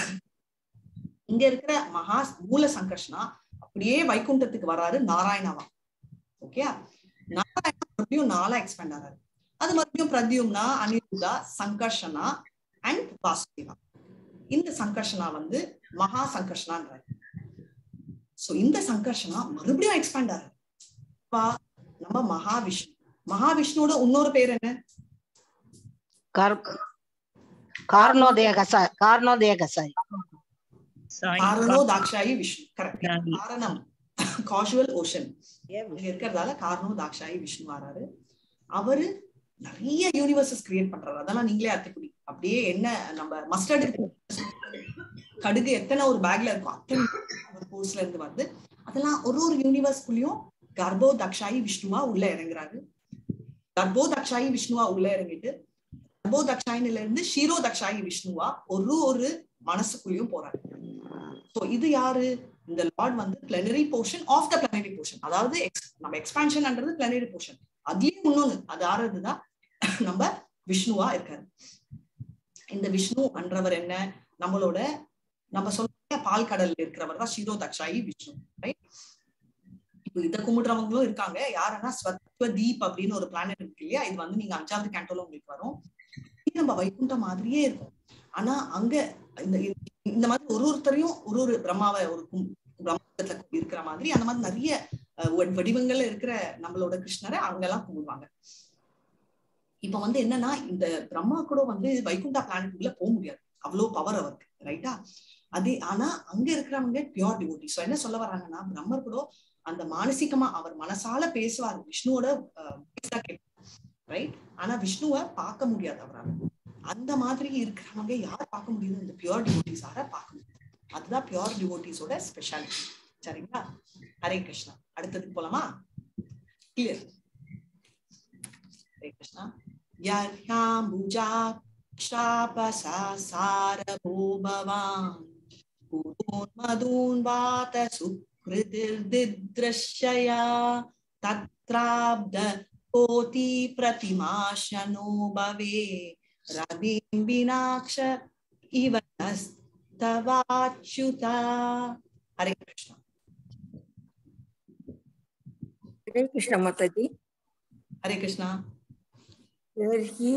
இங்க இருக்கிற மகா மூல சங்கர்ஷனா அப்படியே வைகுண்டத்துக்கு வராரு நாராயணாவா ஓகே நாராயணா மறுபடியும் நாலா எக்ஸ்பேண்ட் ஆறாரு அது மறுபடியும் பிரத்யும்னா அனிருதா சங்கர்ஷனா அண்ட் வாசுதேவா இந்த சங்கர்ஷனா வந்து மகா சங்கர்ஷனான்றாரு சோ இந்த சங்கர்ஷனா மறுபடியும் எக்ஸ்பேண்ட் ஆறாரு அப்பா, நம்ம மகாவிஷ்ணு மகாவிஷ்ணுவோட இன்னொரு பேர் என்ன கார்- கார்ணோதய கசாய் கார்ணோதய கசாய் காரணோ தாக்ஷாயி விஷ்ணு கரெக்ட் காரணம் காஷுவல் ஓஷன் ஏன் இங்க இருக்கிறதால காரணோ தாக்ஷாயி விஷ்ணு வராரு அவரு நிறைய யூனிவர்சஸ் கிரியேட் பண்றாரு அதெல்லாம் நீங்களே அத்துக்குடி அப்படியே என்ன நம்ம மஸ்டர்ட் கடுகு எத்தனை ஒரு பேக்ல இருக்கும் அத்தனை ஒரு கோர்ஸ்ல இருந்து வருது அதெல்லாம் ஒரு ஒரு யூனிவர்ஸ்குள்ளயும் கர்ப்போ தக்ஷாயி விஷ்ணுவா உள்ள இறங்குறாரு கர்ப்போ தக்ஷாயி விஷ்ணுவா உள்ள இறங்கிட்டு கர்ப்போ தக்ஷாயினில இருந்து ஷீரோ தக்ஷாயி விஷ்ணுவா ஒரு ஒரு மனசுக்குள்ளயும் போறாரு சோ இது யாரு இந்த லார்ட் வந்து plenary portion of the plenary portion அதாவது ex- நம்ம எக்ஸ்பான்ஷன்ன்றது பிளனரி போர்ஷன் அதுலயும் இன்னொன்னு அது ஆறதுதான் நம்ம விஷ்ணுவா இருக்காரு இந்த விஷ்ணு என்றவர் என்ன நம்மளோட நம்ம சொல்ற பால் கடல்ல இருக்கிறவர் தான் ஷீரோ தக்ஷாயி விஷ்ணு ரைட் இப்போ இதை கும்பிடுறவங்களும் இருக்காங்க யாருன்னா ஸ்வத்வ தீப் அப்படின்னு ஒரு பிளானட் இருக்கு இல்லையா இது வந்து நீங்க அஞ்சாவது கேண்டோல உங்களுக்கு வரும் இது நம்ம வைகுண்டம் மாதிரியே இருக்கும் ஆனா அங்க இந்த இந்த மாதிரி ஒரு ஒருத்தரையும் ஒரு ஒரு பிரம்மாவை ஒரு கும்- பிரம்மத்துல இருக்கிற மாதிரி அந்த மாதிரி நிறைய அஹ், வ- வடிவங்கள்ல இருக்கிற நம்மளோட கிருஷ்ணரை அங்கெல்லாம் கும்பிடுவாங்க இப்ப வந்து என்னன்னா இந்த பிரம்மா கூட வந்து வைகுண்டா பிளானட் உள்ள போக முடியாது அவ்வளவு பவர் அவருக்கு ரைட்டா அதே ஆனா அங்க இருக்கிறவங்க பியோர் டிவோட்டி சோ என்ன சொல்ல வராங்கன்னா பிரம்மர் கூட அந்த மானசீகமா அவர் மனசால பேசுவார் விஷ்ணுவோட ரைட் ஆனா விஷ்ணுவை பார்க்க முடியாது அவரால் அந்த மாதிரி இருக்கிறவங்க யார் பார்க்க முடியுது இந்த பியோர் டிவோட்டிஸார பார்க்க முடியும் அதுதான் பியோர் டிவோட்டிஸோட ஸ்பெஷாலிட்டி சரிங்களா ஹரே கிருஷ்ணா அடுத்ததுக்கு போலாமா கிளியர் ஹரே கிருஷ்ணா யர்யாம்புஜா क्षापसासारभो भवान् कुतोन्मदून् वात सुकृतिर्दिदृश्यया तत्राब्द कोटि प्रतिमाशनो भवे रविं विनाक्ष इव नस्तवाच्युता हरे कृष्ण हरे कृष्ण माताजी हरे कृष्णा तर्हि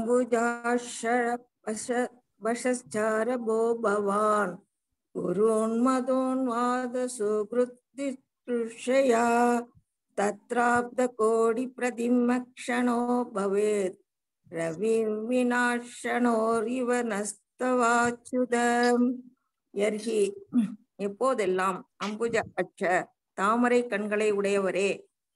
अम्बुजाशरवशश्चार भो भवान् गुरोन्मदोन्वाद सुकृतिदृश्यया तत्राब्धकोटिप्रतिमक्षणो भवेत् ரவிவினாஷனோரிவ நஸ்தவாச்சுதம் யர்ஹி எப்போதெல்லாம் அம்புஜ அச்ச தாமரை கண்களை உடையவரே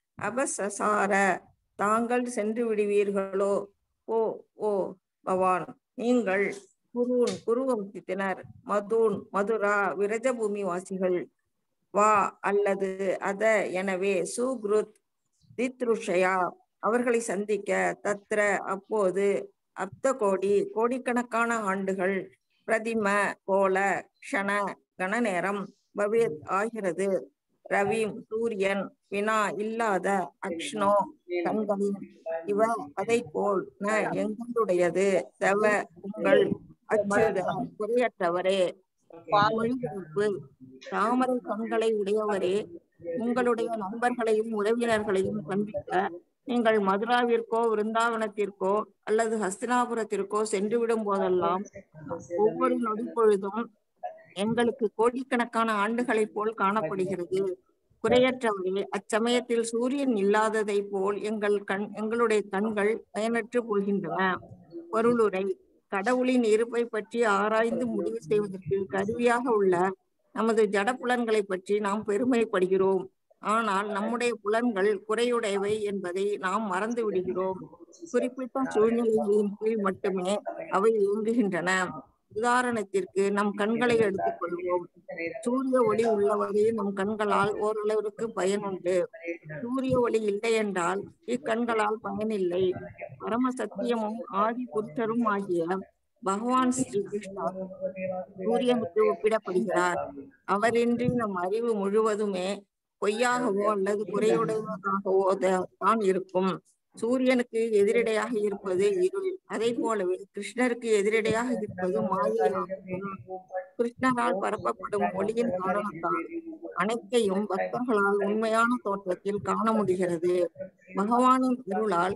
அபசசார தாங்கள் சென்று விடுவீர்களோ ஓ ஓ பவான் நீங்கள் குருன் குருவம்சத்தினர் மதுன் மதுரா விரஜபூமி வாசிகள் வா அல்லது அத எனவே சுக்ருத் தித்ருஷயா அவர்களை சந்திக்க தத்ர அப்போது அப்த கோடி கோடிக்கணக்கான ஆண்டுகள் பிரதிம போல க்ஷண கண நேரம் பவேத் ஆகிறது ரவீம் சூரியன் வினா இல்லாத அக்ஷ்ணோ கண்களின் இவ அதை போல் ந எங்களுடையது தவ உங்கள் அச்சுத குறையற்றவரே மொழிபெயர்ப்பு தாமரை கண்களை உடையவரே உங்களுடைய நண்பர்களையும் உறவினர்களையும் சந்திக்க நீங்கள் மதுராவிற்கோ விருந்தாவனத்திற்கோ அல்லது ஹஸ்தினாபுரத்திற்கோ சென்று விடும் போதெல்லாம் ஒவ்வொரு நொடி பொழுதும் எங்களுக்கு கோடிக்கணக்கான ஆண்டுகளைப் போல் காணப்படுகிறது குறையற்றவரே அச்சமயத்தில் சூரியன் இல்லாததை போல் எங்கள் கண் எங்களுடைய கண்கள் பயனற்று போகின்றன பொருளுரை கடவுளின் இருப்பை பற்றி ஆராய்ந்து முடிவு செய்வதற்கு கருவியாக உள்ள நமது ஜட புலன்களை பற்றி நாம் பெருமைப்படுகிறோம் ஆனால் நம்முடைய புலன்கள் குறையுடையவை என்பதை நாம் மறந்து விடுகிறோம் குறிப்பிட்ட சூழ்நிலைகளின் கீழ் மட்டுமே அவை இயங்குகின்றன உதாரணத்திற்கு நம் கண்களை எடுத்துக்கொள்வோம் சூரிய ஒளி உள்ளவரை நம் கண்களால் ஓரளவிற்கு பயனுண்டு சூரிய ஒளி இல்லை என்றால் இக்கண்களால் பயனில்லை பரம சத்தியமும் ஆதி புருஷரும் ஆகிய பகவான் ஸ்ரீ கிருஷ்ணர் சூரியனுக்கு ஒப்பிடப்படுகிறார் அவரின்றி நம் அறிவு முழுவதுமே பொய்யாகவோ அல்லது குறையுடையதாகவோ தான் இருக்கும் சூரியனுக்கு எதிரடையாக இருப்பது இருள் அதை போலவே கிருஷ்ணருக்கு எதிரடையாக இருப்பது மாயையாகும் கிருஷ்ணரால் பரப்பப்படும் ஒளியின் காரணத்தால் அனைத்தையும் பக்தர்களால் உண்மையான தோற்றத்தில் காண முடிகிறது பகவானின் இருளால்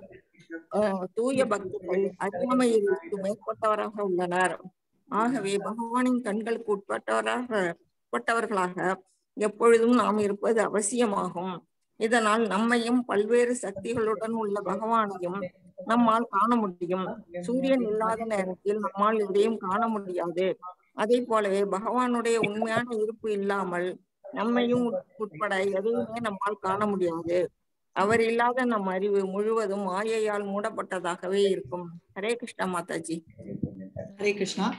தூய பக்தர்கள் அறியாமையிற்கு மேற்பட்டவராக உள்ளனர் ஆகவே பகவானின் கண்களுக்கு உட்பட்டவராக உட்பட்டவர்களாக எப்பொழுதும் நாம் இருப்பது அவசியமாகும் இதனால் நம்மையும் பல்வேறு சக்திகளுடன் உள்ள பகவானையும் நம்மால் காண முடியும் சூரியன் இல்லாத நேரத்தில் நம்மால் எதையும் காண முடியாது அதே போலவே பகவானுடைய உண்மையான இருப்பு இல்லாமல் நம்மையும் உட்பட எதையுமே நம்மால் காண முடியாது அவர் இல்லாத நம் அறிவு முழுவதும் மாயையால் மூடப்பட்டதாகவே இருக்கும் ஹரே கிருஷ்ணா மாதாஜி ஹரே கிருஷ்ணா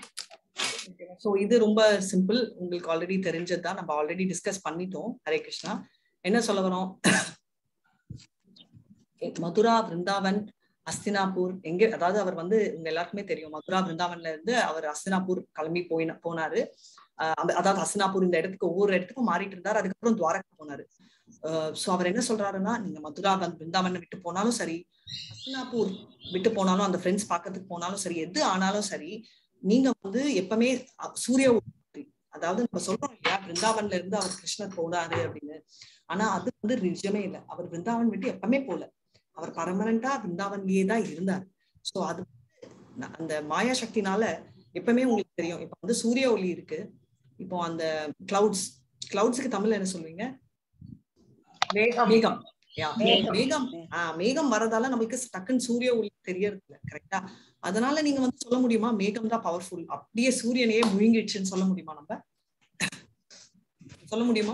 சோ இது ரொம்ப சிம்பிள் உங்களுக்கு ஆல்ரெடி தெரிஞ்சதுதான் நம்ம ஆல்ரெடி டிஸ்கஸ் பண்ணிட்டோம் ஹரே கிருஷ்ணா என்ன சொல்ல வரோம் மதுரா பிருந்தாவன் அஸ்தினாபூர் எங்க அதாவது அவர் வந்து உங்க எல்லாருக்குமே தெரியும் மதுரா பிருந்தாவன்ல இருந்து அவர் அஸ்தினாபூர் கிளம்பி போயின போனாரு அதாவது அஸ்தினாபூர் இந்த இடத்துக்கு ஒவ்வொரு இடத்துக்கும் மாறிட்டு இருந்தாரு அதுக்கப்புறம் துவாரகா போனாரு சோ அவர் என்ன சொல்றாருன்னா நீங்க மதுரா பிருந்தாவன் விட்டு போனாலும் சரி அஸ்தினாபூர் விட்டு போனாலும் அந்த ஃப்ரெண்ட்ஸ் பாக்கிறதுக்கு போனாலும் சரி எது ஆனாலும் சரி நீங்க வந்து எப்பவுமே சூரிய அதாவது நம்ம சொல்றோம் இல்லையா பிருந்தாவன்ல இருந்து அவர் கிருஷ்ணர் போனாரு அப்படின்னு ஆனா அது வந்து நிஜமே இல்லை அவர் பிருந்தாவன் விட்டு எப்பவுமே போல அவர் பர்மனண்டா பிருந்தாவன்லயே தான் இருந்தார் சோ அது அந்த மாயா சக்தினால எப்பவுமே உங்களுக்கு தெரியும் இப்ப வந்து சூரிய ஒளி இருக்கு இப்போ அந்த கிளவுட்ஸ் கிளவுட்ஸுக்கு தமிழ்ல என்ன சொல்லுவீங்க மேகம் மேகம் ஆஹ் மேகம் வரதால நமக்கு டக்குன்னு சூரிய ஒளி தெரியறது இல்லை கரெக்டா அதனால நீங்க வந்து சொல்ல முடியுமா மேகம் தான் பவர்ஃபுல் அப்படியே சூரியனையே முழுங்கிடுச்சுன்னு சொல்ல முடியுமா நம்ம சொல்ல முடியுமா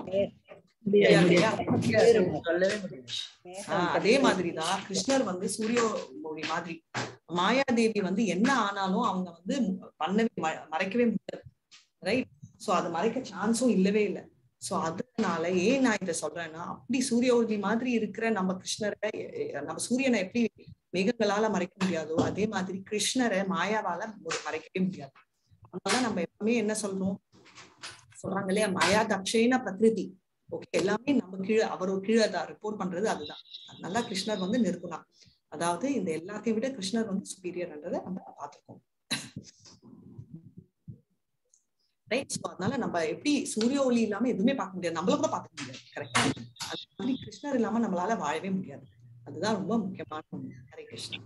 அதே மாதிரிதான் கிருஷ்ணர் வந்து சூரிய மொழி மாதிரி மாயாதேவி வந்து என்ன ஆனாலும் அவங்க வந்து பண்ணவே மறைக்கவே முடியாது ரைட் சோ அது மறைக்க சான்ஸும் இல்லவே இல்லை சோ அதனால ஏன் நான் இதை சொல்றேன்னா அப்படி சூரிய ஒளி மாதிரி இருக்கிற நம்ம கிருஷ்ணரை நம்ம சூரியனை எப்படி மேகங்களால மறைக்க முடியாதோ அதே மாதிரி கிருஷ்ணரை மாயாவால மறைக்கவே முடியாது அதனால நம்ம எப்பவுமே என்ன சொல்றோம் சொல்றாங்க இல்லையா மாயா தக்ஷேன பிரகிருதி ஓகே எல்லாமே நம்ம கீழே அவரோட கீழே தான் ரிப்போர்ட் பண்றது அதுதான் அதனால கிருஷ்ணர் வந்து நிற்குனா அதாவது இந்த எல்லாத்தையும் விட கிருஷ்ணர் வந்து சுப்பீரியர்ன்றதை நம்ம பார்த்திருக்கோம் ரைட் ஸோ அதனால நம்ம எப்படி சூரிய ஒளி இல்லாம எதுவுமே பார்க்க முடியாது நம்மள கூட பார்க்க முடியாது கரெக்டா அது மாதிரி கிருஷ்ணர் இல்லாம நம்மளால வாழவே முடியாது அதுதான் ரொம்ப முக்கியமான ஒண்ணு ஹரே கிருஷ்ணா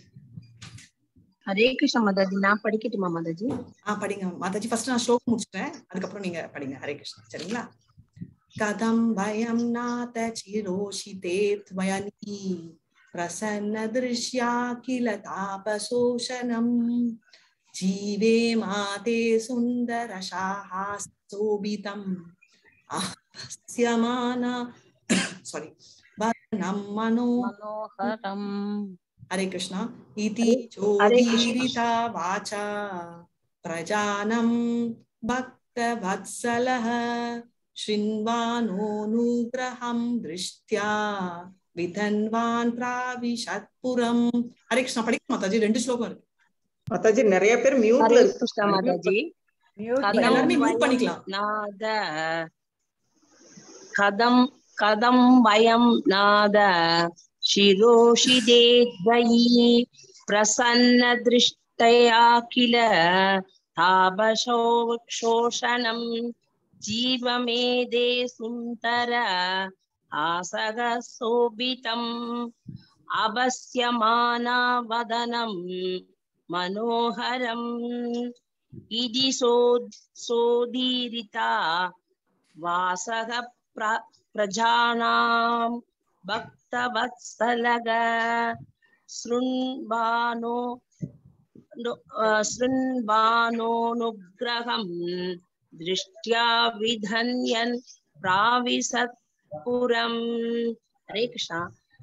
ஹரே கிருஷ்ணா மாதாஜி நான் படிக்கட்டுமா மாதாஜி ஆஹ் படிங்க மாதாஜி ஃபர்ஸ்ட் நான் ஸ்லோகம் முடிச்சிட்டேன் அதுக்கப்புறம் நீங்க படிங்க ஹரே கிருஷ்ணா சரிங்களா कथं भयं नाथ चिरोषिते त्वयनी प्रसन्नदृश्या किल तापशोषणम् जीवे माते सुन्दरशाहासोभितम् आहस्यमान sorry वदनं मनो मनोहरम् हरे कृष्ण इति हरे कृष्ण। चोदीरिता वाचा प्रजानं भक्तवत्सलः शृण्वानोऽनुग्रहं दृष्ट्या विधन्वान् प्राविशत्पुरम् हरे कृष्ण படிக்க மாதாஜி ரெண்டு ஸ்லோகம் இருக்கு மாதாஜி நிறைய பேர் மியூட்ல ஹரே இருக்கு கிருஷ்ணா மாதாஜி மியூட் கதம் எல்லாருமே mute வயம் பண்ணிக்கலாம். நாத கதம் கதம் வயம் நாத शिरोषिदे द्वयी प्रसन्नदृष्टया किल तापशो शोषणम् जीवमेदे सुन्दर आसग शोभितम् अवस्यमाना वदनम् मनोहरम् इति सो सोदीरिता वासः प्र प्रजानाम् भक्तवत्सलग शृण्वानो नु- अ, शृण्वानोऽनुग्रहम् दृष्ट्या विधन्यन् प्राविशत्पुरम् ஹரே கிருஷ்ணா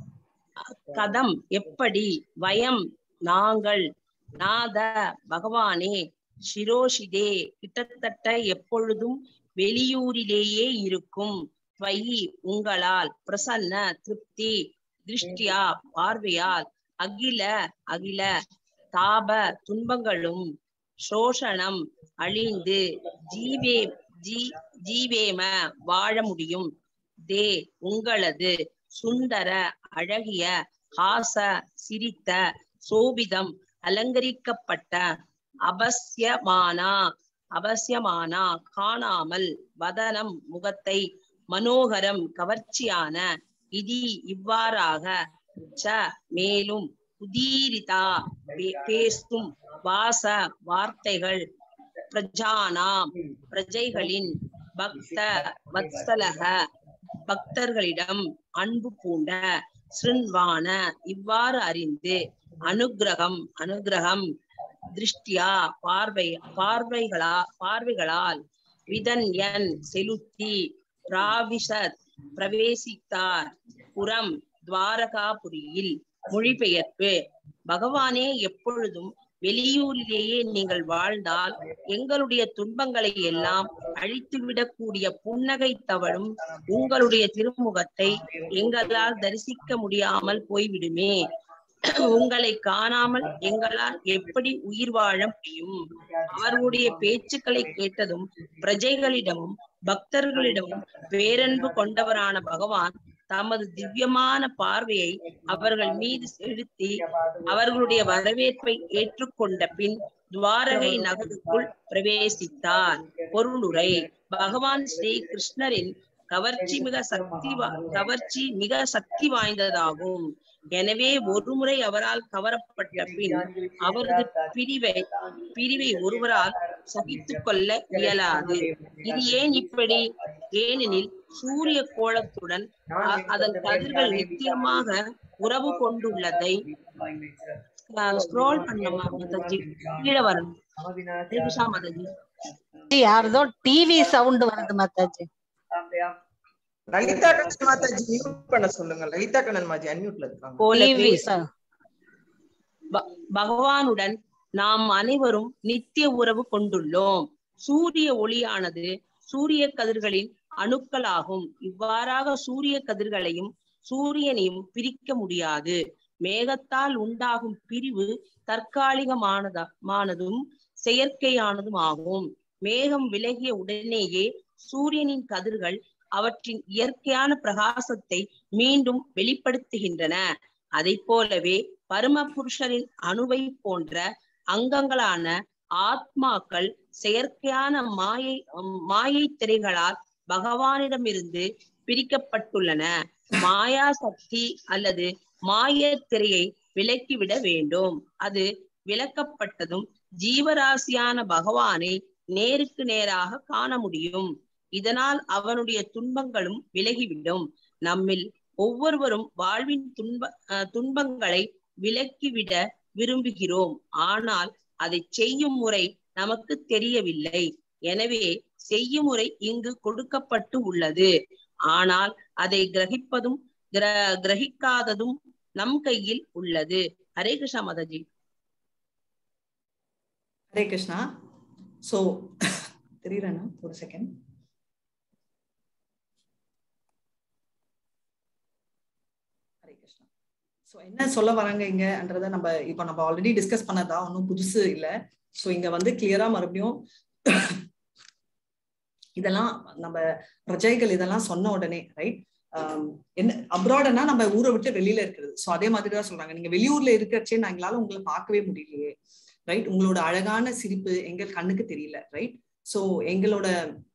கதம் எப்படி வயம் நாங்கள் நாத பகவானே சிரோஷிதே கிட்டத்தட்ட எப்பொழுதும் வெளியூரிலேயே இருக்கும் துவயி உங்களால் பிரசன்ன திருப்தி திருஷ்டியா பார்வையால் அகில அகில தாப துன்பங்களும் சோஷணம் அழிந்து ஜீவே ஜீ ஜீவேம வாழ முடியும் தே உங்களது சுந்தர அழகிய ஹாச சிரித்த சோபிதம் அலங்கரிக்கப்பட்ட அபஸ்யமானா அபஸ்யமானா காணாமல் வதனம் முகத்தை மனோகரம் கவர்ச்சியான இதி இவ்வாறாக ச மேலும் உதீரிதா பே- பேசும் வாச வார்த்தைகள் பிரஜானாம் பிரஜைகளின் பக்த வத்சலக பக்தர்களிடம் அன்பு பூண்ட சிருண்வான இவ்வாறு அறிந்து அனுக்கிரகம் அனுக்கிரகம் திருஷ்டியா பார்வை பார்வைகளா பார்வைகளால் விதன்யன் செலுத்தி பிராவிசத் பிரவேசித்தார் புறம் துவாரகாபுரியில் மொழிபெயர்ப்பு பகவானே எப்பொழுதும் வெளியூரிலேயே நீங்கள் வாழ்ந்தால் எங்களுடைய துன்பங்களை எல்லாம் அழித்துவிடக்கூடிய புன்னகை தவழும் உங்களுடைய திருமுகத்தை எங்களால் தரிசிக்க முடியாமல் போய்விடுமே உங்களை காணாமல் எங்களால் எப்படி உயிர் வாழ முடியும் அவர்களுடைய பேச்சுக்களை கேட்டதும் பிரஜைகளிடமும் பக்தர்களிடமும் பேரன்பு கொண்டவரான பகவான் தமது திவ்யமான பார்வையை அவர்கள் மீது செலுத்தி அவர்களுடைய வரவேற்பை ஏற்றுக்கொண்ட பின் துவாரகை நகருக்குள் பிரவேசித்தார் பொருளுரை பகவான் ஸ்ரீ கிருஷ்ணரின் கவர்ச்சி மிக சக்தி வா- கவர்ச்சி மிக சக்தி வாய்ந்ததாகும் எனவே ஒருமுறை அவரால் கவரப்பட்ட பின் அவரது பிரிவை பிரிவை ஒருவரால் சகித்துக் கொள்ள இயலாது இது ஏன் இப்படி ஏனெனில் சூரிய கோலத்துடன் அ- அதன் கதிர்கள் நித்தியமாக உறவு கொண்டுள்ளதை ஸ்க்ரோல் பண்ணமா மாதாஜி கீழே வரணும் கிருஷ்ணா மாதாஜி யாரதோ டிவி சவுண்ட் வருது மாதாஜி லலிதா கண்ணன் மாதாஜி மியூட் பண்ண சொல்லுங்க லலிதா கண்ணன் மாஜி அன்மியூட்ல இருக்காங்க போலவே டிவி சவுண்ட் ப- பகவானுடன் நாம் அனைவரும் நித்திய உறவு கொண்டுள்ளோம் சூரிய ஒளியானது சூரிய கதிர்களின் அணுக்களாகும் இவ்வாறாக சூரிய கதிர்களையும் சூரியனையும் பிரிக்க முடியாது மேகத்தால் உண்டாகும் பிரிவு தற்காலிகமானதா மானதும் செயற்கையானதும் ஆகும் மேகம் விலகிய உடனேயே சூரியனின் கதிர்கள் அவற்றின் இயற்கையான பிரகாசத்தை மீண்டும் வெளிப்படுத்துகின்றன அதை போலவே பரமபுருஷரின் அணுவை போன்ற அங்கங்களான ஆத்மாக்கள் செயற்கையான மாயை மாயை திரைகளால் பகவானிடமிருந்து பிரிக்கப்பட்டுள்ளன மாயா சக்தி அல்லது மாய திரையை விலக்கிவிட வேண்டும் அது விலக்கப்பட்டதும் ஜீவராசியான பகவானை நேருக்கு நேராக காண முடியும் இதனால் அவனுடைய துன்பங்களும் விலகிவிடும் நம்மில் ஒவ்வொருவரும் வாழ்வின் துன்ப அஹ் துன்பங்களை விலக்கிவிட விரும்புகிறோம் ஆனால் அதை செய்யும் முறை நமக்கு தெரியவில்லை எனவே செய்யும் முறை இங்கு கொடுக்கப்பட்டு உள்ளது ஆனால் அதை கிரகிப்பதும் கிர- கிரகிக்காததும் நம் கையில் உள்ளது ஹரே கிருஷ்ணா மாதாஜி ஹரே கிருஷ்ணா சோ தெரியலண்ணா ஒரு செகண்ட் ஹரே கிருஷ்ணா சோ என்ன சொல்ல வராங்க இங்கன்றத நம்ம இப்போ நம்ம ஆல்ரெடி டிஸ்கஸ் பண்ணதா ஒன்றும் புதுசு இல்ல சோ இங்க வந்து கிளியரா மறுபடியும் இதெல்லாம் நம்ம பிரஜைகள் இதெல்லாம் சொன்ன உடனே ரைட் என்ன அப்ராடனா நம்ம ஊரை விட்டு வெளியில இருக்கிறது சோ அதே மாதிரி தான் சொல்றாங்க நீங்க வெளியூர்ல இருக்கிறச்சே நான் எங்களால உங்களை பார்க்கவே முடியலையே ரைட் உங்களோட அழகான சிரிப்பு எங்க கண்ணுக்கு தெரியல ரைட் சோ எங்களோட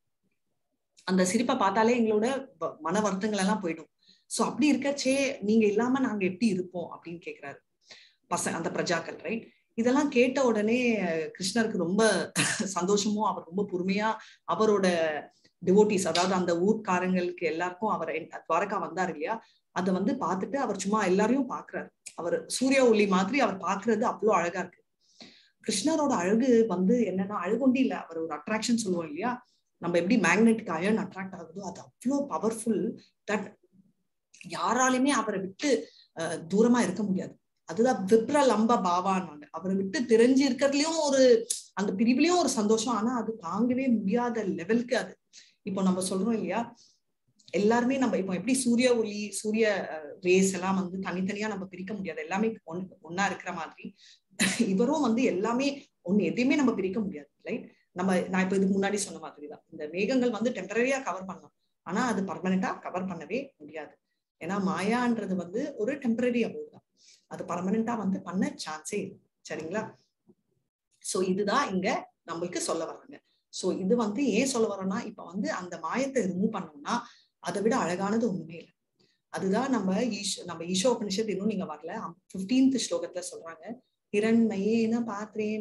அந்த சிரிப்பை பார்த்தாலே எங்களோட வ- மன வருத்தங்கள் எல்லாம் போயிடும் சோ அப்படி இருக்கச்சே நீங்க இல்லாம நாங்க எப்படி இருப்போம் அப்படின்னு கேக்குறாரு பசங்க அந்த பிரஜாக்கள் ரைட் இதெல்லாம் கேட்ட உடனே அஹ், கிருஷ்ணருக்கு ரொம்ப சந்தோஷமும் அவர் ரொம்ப பொறுமையா அவரோட டிவோட்டிஸ் அதாவது அந்த ஊர்க்காரங்களுக்கு எல்லாருக்கும் அவர் என்- துவாரகா வந்தார் இல்லையா அதை வந்து பார்த்துட்டு அவர் சும்மா எல்லாரையும் பாக்குறாரு அவர் சூரிய ஒளி மாதிரி அவர் பாக்குறது அவ்வளோ அழகா இருக்கு கிருஷ்ணரோட அழகு வந்து என்னன்னா அழகுண்டி இல்ல அவர் ஒரு அட்ராக்ஷன் சொல்லுவோம் இல்லையா நம்ம எப்படி மேக்னெட்டிக் அயர்ன் அட்ராக்ட் ஆகுதோ அது அவ்வளோ பவர்ஃபுல் தட் யாராலையுமே அவரை விட்டு அஹ், தூரமா இருக்க முடியாது அதுதான் விப்ர லம்ப பாவான்னு அவரை விட்டு தெரிஞ்சு இருக்கிறதுலயும் ஒரு அந்த பிரிவுலயும் ஒரு சந்தோஷம் ஆனா அது தாங்கவே முடியாத லெவலுக்கு அது இப்போ நம்ம சொல்றோம் இல்லையா எல்லாருமே நம்ம இப்போ எப்படி சூரிய ஒளி சூரிய ரேஸ் எல்லாம் வந்து தனித்தனியா நம்ம பிரிக்க முடியாது எல்லாமே ஒன் ஒன்னா இருக்கிற மாதிரி இவரும் வந்து எல்லாமே ஒண்ணு எதையுமே நம்ம பிரிக்க முடியாது ரைட் நம்ம நான் இப்ப இதுக்கு முன்னாடி சொன்ன மாதிரி தான் இந்த மேகங்கள் வந்து டெம்பரரியா கவர் பண்ணலாம் ஆனா அது பர்மனண்டா கவர் பண்ணவே முடியாது ஏன்னா மாயான்றது வந்து ஒரு டெம்பரரி அபோவ் தான் அது பர்மனண்டா வந்து பண்ண சான்ஸே இல்லை சரிங்களா சோ இதுதான் இங்க நம்மளுக்கு சொல்ல வராங்க சோ இது வந்து ஏன் சொல்ல வரோம்னா இப்ப வந்து அந்த மாயத்தை ரிமூவ் பண்ணோம்னா அதை விட அழகானது ஒண்ணுமே இல்லை அதுதான் நம்ம ஈஷ் நம்ம ஈஷோ உபனிஷத் இன்னும் நீங்க வரல பிப்டீன்த் ஸ்லோகத்துல சொல்றாங்க ஹிரண்மயேன பாத்திரேன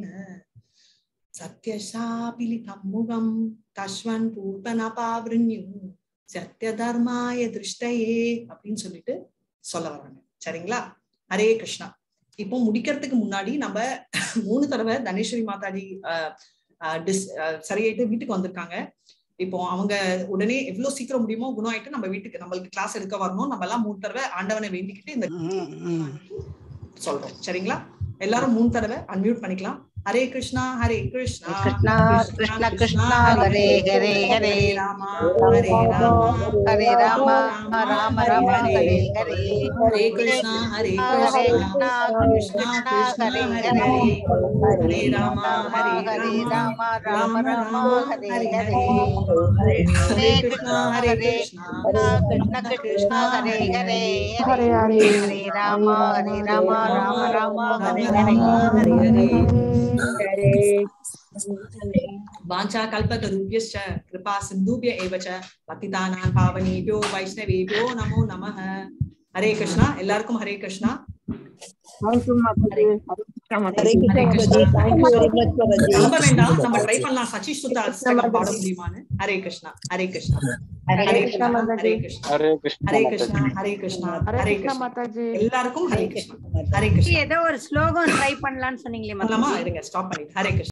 சத்யசாபிலிதம் முகம் தஸ்வன் பூர்வனபாவிருண்யு சத்ய தர்மாய திருஷ்டயே அப்படின்னு சொல்லிட்டு சொல்ல வராங்க சரிங்களா ஹரே கிருஷ்ணா இப்போ முடிக்கிறதுக்கு முன்னாடி நம்ம மூணு தடவை தனேஸ்வரி மாதாஜி அஹ், அஹ், டிஸ் அஹ், சரியாயிட்டு வீட்டுக்கு வந்திருக்காங்க இப்போ அவங்க உடனே எவ்வளவு சீக்கிரம் முடியுமோ குணம் ஆயிட்டு நம்ம வீட்டுக்கு நம்மளுக்கு கிளாஸ் எடுக்க வரணும் நம்ம எல்லாம் மூணு தடவை ஆண்டவனை வேண்டிக்கிட்டு இந்த சொல்றோம் சரிங்களா எல்லாரும் மூணு தடவை அன்மியூட் பண்ணிக்கலாம் ஹரே கிருஷ்ணா ஹரே கிருஷ்ணா கிருஷ்ணா கிருஷ்ண கிருஷ்ணா ஹரே ஹரே ஹரே ராமா ஹரே ராமா ஹரே ராம ராம ராம ஹரே ஹரே ஹரே கிருஷ்ணா ஹரே ஹரே கிருஷ்ணா கிருஷ்ணா கிருஷ்ணா கிருஷ்ணா கிருஷ்ணா ஹரே ஹரே ஹரே ஹரே ராமா ஹரே ஹரே ராமா ராம ராம ராம ஹரே ஹரே ஹரே ஹரே கிருஷ்ணா கிருஷ்ணா ஹரே ஹரே கிருஷ்ணா கிருஷ்ண கிருஷ்ணா ஹரே ஹரே ஹரே ஹரே ஹரே ராம ஹரே ராம ராம ராம ஹரே ராம ஹரே ஹரே ஹரே वाञ्छा कल्पतरुभ्यश्च कृपा सिन्धुभ्य एव च पतितानां पावनेभ्यो वैष्णवेभ्यो नमो नमः हरे कृष्णा எல்லாருக்கும் Hare Krishna Hare Krishna Mataji thank you very much Mataji கிளம்ப வேண்டாம் நம்ம ட்ரை பண்ணலாம் சச்சிஷ் சுத்த அஸ்தகம் பாட முடியுமான்னு ஹரே கிருஷ்ணா ஹரே கிருஷ்ணா ஹரே கிருஷ்ணா ஹரே கிருஷ்ணா ஹரே கிருஷ்ணா ஹரே கிருஷ்ணா ஹரே கிருஷ்ணா ஹரே ஹரே கிருஷ்ணா கிருஷ்ணா மாதாஜி எல்லாருக்கும் ஹரே கிருஷ்ணா ஹரே கிருஷ்ணா ஏதோ ஒரு ஸ்லோகம் ட்ரை பண்ணலாம்னு சொன்னீங்களே பண்ணலாமா மாதாஜி இருங்க ஸ்டாப் பண்ணிட்டு ஹரே கிருஷ்ணா